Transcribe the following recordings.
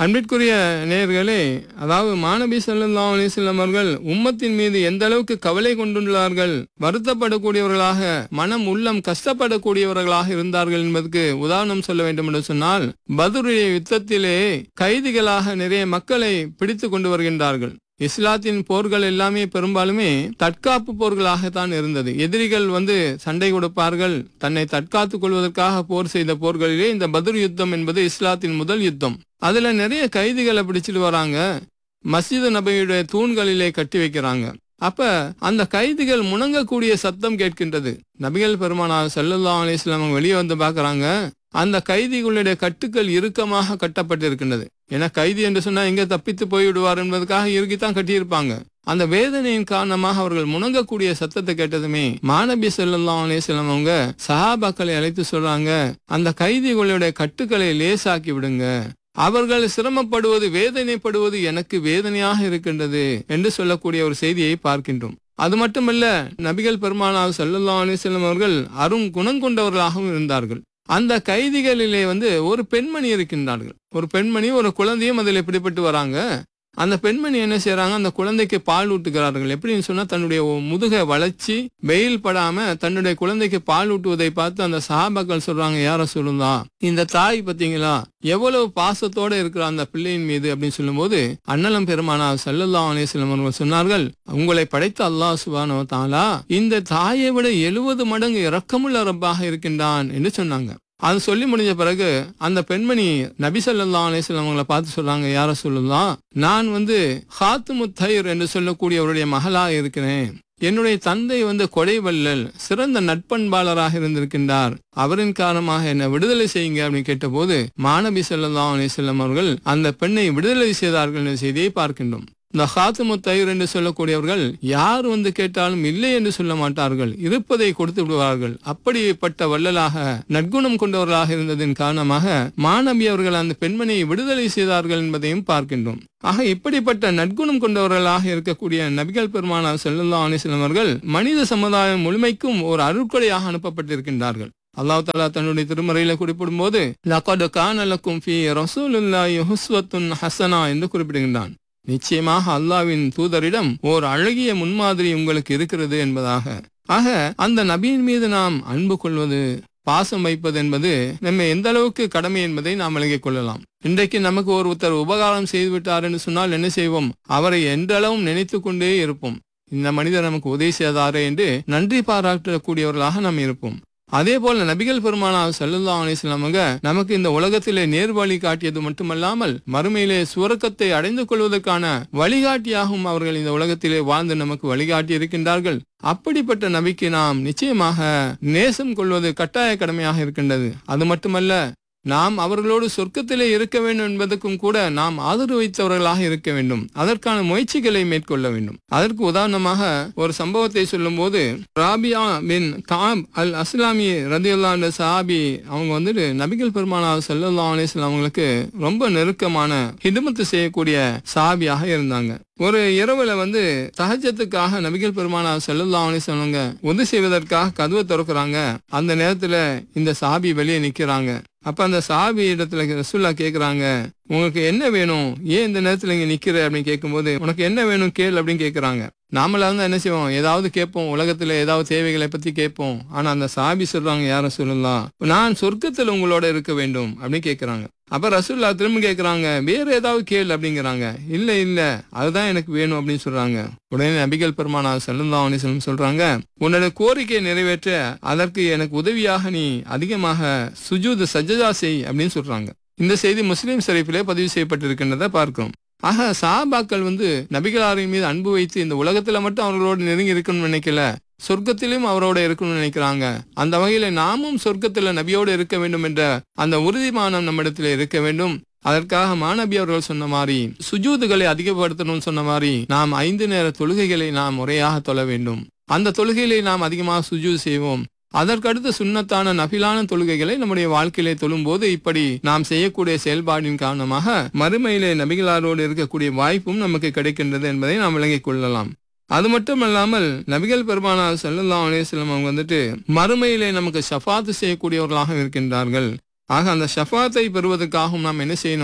அன்பிற்குரிய நேயர்களே அதாவது மாணவி சல்லா அலிஸ்லாம் அவர்கள் உம்மத்தின் மீது எந்த அளவுக்கு கவலை கொண்டுள்ளார்கள் வருத்தப்படக்கூடியவர்களாக மனம் உள்ளம் கஷ்டப்படக்கூடியவர்களாக இருந்தார்கள் என்பதற்கு உதாரணம் சொல்ல வேண்டும் என்று சொன்னால் பதுருடைய யுத்தத்திலே கைதிகளாக நிறைய மக்களை பிடித்து கொண்டு வருகின்றார்கள் இஸ்லாத்தின் போர்கள் எல்லாமே பெரும்பாலுமே தற்காப்பு போர்களாகத்தான் இருந்தது எதிரிகள் வந்து சண்டை கொடுப்பார்கள் தன்னை தற்காத்துக் கொள்வதற்காக போர் செய்த போர்களிலே இந்த பத்ர் யுத்தம் என்பது இஸ்லாத்தின் முதல் யுத்தம் அதுல நிறைய கைதிகளை பிடிச்சிட்டு வராங்க மஸ்ஜித் நபியுடைய தூண்களிலே கட்டி வைக்கிறாங்க அப்ப அந்த கைதிகள் முணங்கக்கூடிய சத்தம் கேட்கின்றது நபிகள் பெருமானார் சல்லல்லா அலிஸ்லாம் வெளியே வந்து பாக்குறாங்க அந்த கைதிகளுடைய கட்டுக்கள் இறுக்கமாக கட்டப்பட்டிருக்கின்றது ஏன்னா கைதி என்று சொன்னா எங்க தப்பித்து போய்விடுவார் என்பதற்காக இறுக்கித்தான் கட்டியிருப்பாங்க அந்த வேதனையின் காரணமாக அவர்கள் முணங்கக்கூடிய சத்தத்தை கேட்டதுமே மாணபி செல்லல்லாம் அலேசலம் அவங்க சஹாபாக்களை அழைத்து சொல்றாங்க அந்த கைதிகளுடைய கட்டுக்களை லேசாக்கி விடுங்க அவர்கள் சிரமப்படுவது வேதனைப்படுவது எனக்கு வேதனையாக இருக்கின்றது என்று சொல்லக்கூடிய ஒரு செய்தியை பார்க்கின்றோம் அது மட்டுமல்ல நபிகள் பெருமானார் சல்லல்லா அலிசல்லம் அவர்கள் அரும் குணம் கொண்டவர்களாகவும் இருந்தார்கள் அந்த கைதிகளிலே வந்து ஒரு பெண்மணி இருக்கின்றார்கள் ஒரு பெண்மணி ஒரு குழந்தையும் அதில் பிடிபட்டு வராங்க அந்த பெண்மணி என்ன செய்யறாங்க அந்த குழந்தைக்கு பால் ஊட்டுகிறார்கள் எப்படின்னு சொன்னா தன்னுடைய முதுகை வளைச்சி வெயில் படாம தன்னுடைய குழந்தைக்கு பால் ஊட்டுவதை பார்த்து அந்த சஹாபாக்கள் சொல்றாங்க யார சொல்லுந்தா இந்த தாய் பாத்தீங்களா எவ்வளவு பாசத்தோட இருக்கிற அந்த பிள்ளையின் மீது அப்படின்னு சொல்லும்போது அண்ணலம் பெருமானா சல்லல்லா அலிஸ்லம் அவர்கள் சொன்னார்கள் உங்களை படைத்த அல்லாஹ் சுபானோ தாலா இந்த தாயை விட எழுபது மடங்கு இரக்கமுள்ள ரப்பாக இருக்கின்றான் என்று சொன்னாங்க அது சொல்லி முடிஞ்ச பிறகு அந்த பெண்மணி நபிசல்லா அலிஸ்லாம் அவங்களை பார்த்து சொல்றாங்க யார சொல்லலாம் நான் வந்து ஹாத்துமுத்தைர் என்று சொல்லக்கூடியவருடைய மகளா இருக்கிறேன் என்னுடைய தந்தை வந்து கொடைவல்லல் சிறந்த நட்பண்பாளராக இருந்திருக்கின்றார் அவரின் காரணமாக என்ன விடுதலை செய்யுங்க அப்படின்னு கேட்டபோது மாணவி செல்லல்லா அலிசல்லம் அவர்கள் அந்த பெண்ணை விடுதலை செய்தார்கள் என்ற செய்தியை பார்க்கின்றோம் இந்த ஹாத்துமு தயிர் என்று சொல்லக்கூடியவர்கள் யார் வந்து கேட்டாலும் இல்லை என்று சொல்ல மாட்டார்கள் இருப்பதை கொடுத்து விடுவார்கள் அப்படிப்பட்ட வள்ளலாக நற்குணம் கொண்டவர்களாக இருந்ததின் காரணமாக மாணவி அவர்கள் அந்த பெண்மணியை விடுதலை செய்தார்கள் என்பதையும் பார்க்கின்றோம் ஆக இப்படிப்பட்ட நற்குணம் கொண்டவர்களாக இருக்கக்கூடிய நபிகள் பெருமானார் செல்லல்லா அலிஸ்லாம் அவர்கள் மனித சமுதாயம் முழுமைக்கும் ஒரு அருட்கொடையாக அனுப்பப்பட்டிருக்கின்றார்கள் அல்லாஹ் தாலா தன்னுடைய திருமறையில குறிப்பிடும் போது லகது கானலக்கும் ஃபி ரசூலுல்லாஹி ஹுஸ்வத்துன் ஹசனா என்று குறிப்பிடுகின்றான் நிச்சயமாக அல்லாவின் தூதரிடம் ஓர் அழகிய முன்மாதிரி உங்களுக்கு இருக்கிறது என்பதாக ஆக அந்த நபியின் மீது நாம் அன்பு கொள்வது பாசம் வைப்பது என்பது நம்ம எந்த அளவுக்கு கடமை என்பதை நாம் விளங்கிக் கொள்ளலாம் இன்றைக்கு நமக்கு ஒருத்தர் உபகாரம் செய்து விட்டார் என்று சொன்னால் என்ன செய்வோம் அவரை என்றளவும் நினைத்து கொண்டே இருப்போம் இந்த மனிதர் நமக்கு உதவி செய்தாரே என்று நன்றி பாராட்டக்கூடியவர்களாக நாம் இருப்போம் அதே போல நபிகள் பெருமானார் சல்லுல்லா அலிஸ்லாமங்க நமக்கு இந்த உலகத்திலே நேர்வழி காட்டியது மட்டுமல்லாமல் மறுமையிலே சுவர்க்கத்தை அடைந்து கொள்வதற்கான வழிகாட்டியாகவும் அவர்கள் இந்த உலகத்திலே வாழ்ந்து நமக்கு வழிகாட்டி இருக்கின்றார்கள் அப்படிப்பட்ட நபிக்கு நாம் நிச்சயமாக நேசம் கொள்வது கட்டாய கடமையாக இருக்கின்றது அது மட்டுமல்ல நாம் அவர்களோடு சொர்க்கத்திலே இருக்க வேண்டும் என்பதற்கும் கூட நாம் ஆதரவு வைத்தவர்களாக இருக்க வேண்டும் அதற்கான முயற்சிகளை மேற்கொள்ள வேண்டும் அதற்கு உதாரணமாக ஒரு சம்பவத்தை சொல்லும் போது ராபியா பின் காப் அல் அஸ்லாமி ரதியுல்லா என்ற சாபி அவங்க வந்துட்டு நபிகள் பெருமானார் சல்லா அலிஸ்லாம் அவங்களுக்கு ரொம்ப நெருக்கமான ஹிதுமத்து செய்யக்கூடிய சாபியாக இருந்தாங்க ஒரு இரவுல வந்து சகஜத்துக்காக நபிகள் பெருமானார் செல்லல்லா அலிஸ்லாம் உதவி செய்வதற்காக கதவை திறக்கிறாங்க அந்த நேரத்துல இந்த சாபி வெளியே நிக்கிறாங்க அப்ப அந்த சாபி இடத்துல ரசுல்லா கேக்குறாங்க உங்களுக்கு என்ன வேணும் ஏன் இந்த நேரத்துல இங்க நிக்கிற அப்படின்னு கேட்கும்போது உனக்கு என்ன வேணும் கேள் அப்படின்னு கேக்குறாங்க நாமளா இருந்தா என்ன செய்வோம் ஏதாவது கேட்போம் உலகத்துல ஏதாவது தேவைகளை பத்தி கேட்போம் ஆனா அந்த சாபி சொல்றாங்க யாரும் சொல்லலாம் நான் சொர்க்கத்துல உங்களோட இருக்க வேண்டும் அப்படின்னு கேக்குறாங்க அப்ப ரசூல்லா திரும்ப கேக்குறாங்க வேற ஏதாவது கேள் அப்படிங்கிறாங்க இல்ல இல்ல அதுதான் எனக்கு வேணும் அப்படின்னு சொல்றாங்க உடனே நபிகள் பெருமானா செல்லல்லா அலிஸ்லம் சொல்றாங்க உன்னோட கோரிக்கையை நிறைவேற்ற அதற்கு எனக்கு உதவியாக நீ அதிகமாக சுஜூது சஜ்ஜதா செய் அப்படின்னு சொல்றாங்க இந்த செய்தி முஸ்லீம் ஷரீஃபிலே பதிவு செய்யப்பட்டிருக்கின்றதை பார்க்கிறோம் ஆக சாபாக்கள் வந்து நபிகளாரின் மீது அன்பு வைத்து இந்த உலகத்துல மட்டும் அவர்களோடு நெருங்கி இருக்கணும்னு நினைக்கல சொர்க்கத்திலும் அவரோட இருக்கணும்னு நினைக்கிறாங்க அந்த வகையில நாமும் சொர்க்கத்துல நபியோடு இருக்க வேண்டும் என்ற அந்த உறுதிமானம் நம்மிடத்துல இருக்க வேண்டும் அதற்காக மாணவி அவர்கள் சொன்ன மாதிரி சுஜூதுகளை அதிகப்படுத்தணும்னு சொன்ன மாதிரி நாம் ஐந்து நேர தொழுகைகளை நாம் முறையாக தொழ வேண்டும் அந்த தொழுகைகளை நாம் அதிகமாக சுஜூது செய்வோம் அதற்கடுத்து சுண்ணத்தான நபிலான தொழுகைகளை நம்முடைய வாழ்க்கையிலே தொழும்போது இப்படி நாம் செய்யக்கூடிய செயல்பாடின் காரணமாக மறுமையிலே நபிகளாரோடு இருக்கக்கூடிய வாய்ப்பும் நமக்கு கிடைக்கின்றது என்பதை நாம் விளங்கிக் கொள்ளலாம் அது மட்டும் அல்லாமல் நபிகள் பெருமானார் சல்லல்லா அலேஸ்லம் அவங்க வந்துட்டு மறுமையிலே நமக்கு ஷஃபாத்து செய்யக்கூடியவர்களாக இருக்கின்றார்கள் ஆக அந்த ஷஃபாத்தை பெறுவதற்காகவும் நாம் என்ன செய்யணும்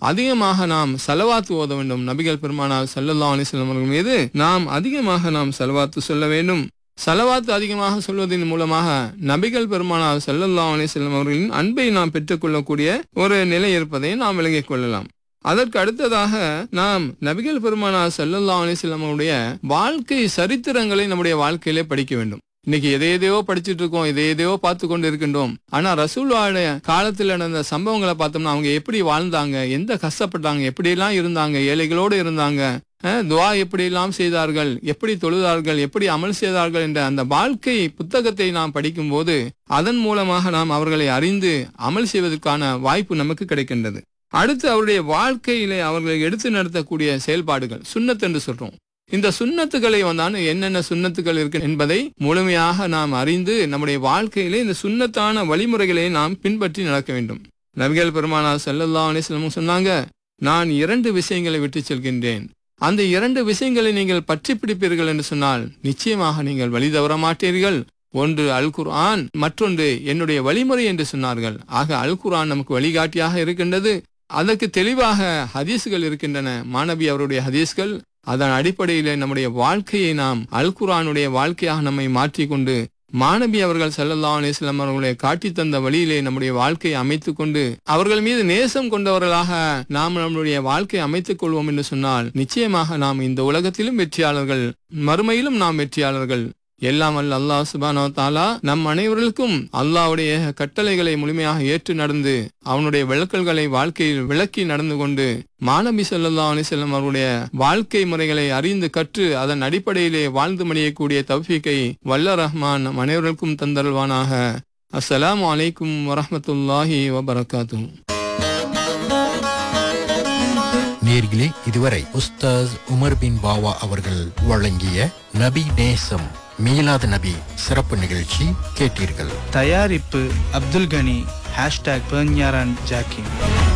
அதிகமாக நாம் செலவாத்து ஓத வேண்டும் நபிகள் பெருமானார் ஸல்லல்லாஹு அலைஹி வஸல்லம் அவர்கள் மீது நாம் அதிகமாக நாம் செலவாத்து சொல்ல வேண்டும் செலவாத்து அதிகமாக சொல்வதன் மூலமாக நபிகள் பெருமானார் ஸல்லல்லாஹு அலைஹி வஸல்லம் அவர்களின் அன்பை நாம் பெற்றுக்கொள்ளக்கூடிய ஒரு நிலை இருப்பதை நாம் விளங்கிக் கொள்ளலாம் அதற்கு அடுத்ததாக நாம் நபிகள் பெருமானார் ஸல்லல்லாஹு அலைஹி வஸல்லம் அவருடைய வாழ்க்கை சரித்திரங்களை நம்முடைய வாழ்க்கையிலே படிக்க வேண்டும் இன்னைக்கு எதை எதையோ படிச்சுட்டு இருக்கோம் எதை எதையோ பார்த்து கொண்டு இருக்கின்றோம் ஆனா ரசூலுடைய காலத்தில் நடந்த சம்பவங்களை பார்த்தோம்னா அவங்க எப்படி வாழ்ந்தாங்க எந்த கஷ்டப்பட்டாங்க எப்படியெல்லாம் இருந்தாங்க ஏழைகளோடு இருந்தாங்க அஹ், துவா எப்படியெல்லாம் செய்தார்கள் எப்படி தொழுதார்கள் எப்படி அமல் செய்தார்கள் என்ற அந்த வாழ்க்கை புத்தகத்தை நாம் படிக்கும்போது அதன் மூலமாக நாம் அவர்களை அறிந்து அமல் செய்வதற்கான வாய்ப்பு நமக்கு கிடைக்கின்றது அடுத்து அவருடைய வாழ்க்கையிலே அவர்களை எடுத்து நடத்தக்கூடிய செயல்பாடுகள் சுன்னத் என்று சொல்றோம் இந்த சுன்னத்துகளை வந்தான் என்னென்ன சுன்னத்துகள் இருக்கு என்பதை முழுமையாக நாம் அறிந்து நம்முடைய வாழ்க்கையிலே இந்த சுன்னத்தான வழிமுறைகளை நாம் பின்பற்றி நடக்க வேண்டும் நபிகள் பெருமானார் ஸல்லல்லாஹு அலைஹி வஸல்லம் சொன்னாங்க நான் இரண்டு விஷயங்களை விட்டு செல்கின்றேன் அந்த இரண்டு விஷயங்களை நீங்கள் பற்றி பிடிப்பீர்கள் என்று சொன்னால் நிச்சயமாக நீங்கள் வழி தவற மாட்டீர்கள் ஒன்று அல் குர்ஆன் மற்றொன்று என்னுடைய வழிமுறை என்று சொன்னார்கள் ஆக அல் குர்ஆன் நமக்கு வழிகாட்டியாக இருக்கின்றது அதற்கு தெளிவாக ஹதீஸ்கள் இருக்கின்றன மாணவி அவருடைய ஹதீஸ்கள் அதன் அடிப்படையில் நம்முடைய வாழ்க்கையை நாம் அல் குர்ஆனுடைய வாழ்க்கையாக நம்மை மாற்றிக்கொண்டு மாணவி அவர்கள் ஸல்லல்லாஹு அலைஹி வஸல்லம் அவர்களை காட்டி தந்த வழியிலே நம்முடைய வாழ்க்கையை அமைத்துக் கொண்டு அவர்கள் மீது நேசம் கொண்டவர்களாக நாம் நம்முடைய வாழ்க்கையை அமைத்துக் கொள்வோம் என்று சொன்னால் நிச்சயமாக நாம் இந்த உலகத்திலும் வெற்றியாளர்கள் மறுமையிலும் நாம் வெற்றியாளர்கள் எல்லாம் அல்ல அல்லாஹ் சுபானோ தாலா நம் அனைவர்களுக்கும் அல்லாஹ்வுடைய கட்டளைகளை முழுமையாக ஏற்று நடந்து அவனுடைய விளக்கல்களை வாழ்க்கையில் விளக்கி நடந்து கொண்டு மாணவி ஸல்லல்லாஹு அலைஹி வஸல்லம் அவருடைய வாழ்க்கை முறைகளை அறிந்து கற்று அதன் அடிப்படையிலே வாழ்ந்து மணியக்கூடிய தௌஃபீக்கை வல்ல ரஹ்மான் நம் அனைவருக்கும் தந்தருள்வானாக அஸ்ஸலாமு அலைக்கும் வரஹ்மத்துல்லாஹி வபரகாத்துஹு நேர்களே இதுவரை உஸ்தாஸ் உமர் பின் பாவா அவர்கள் வழங்கிய நபி நேசம் மீலாத நபி சிறப்பு நிகழ்ச்சி கேட்டீர்கள் தயாரிப்பு அப்துல் கனி ஹேஷ்டாக் பெர்ஞாரான் ஜாக்கிங்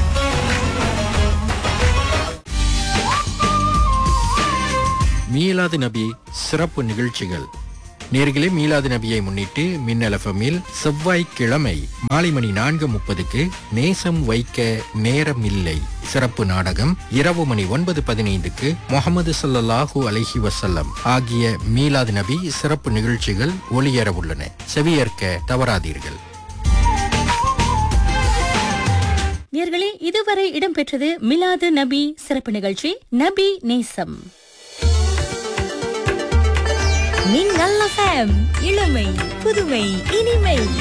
மீலாது நபி சிறப்பு நிகழ்ச்சிகள் நேர்களே மீலாது நபியை முன்னிட்டு மின்னல் எஃப்எம்மில் செவ்வாய்க்கிழமை மாலை மணி நான்கு முப்பதுக்கு நேசம் வைக்க நேரம் இல்லை சிறப்பு நாடகம் இரவு மணி ஒன்பது பதினைந்துக்கு முகமது ஸல்லல்லாஹு அலைஹி வஸல்லம் ஆகிய மீலாது நபி சிறப்பு நிகழ்ச்சிகள் ஒளியேற உள்ளன செவியேற்க தவறாதீர்கள் நேர்களே இதுவரை இடம்பெற்றது மிலாது நபி சிறப்பு நிகழ்ச்சி நபி நேசம் நீங்கள் இளமை புதுமை இனிமை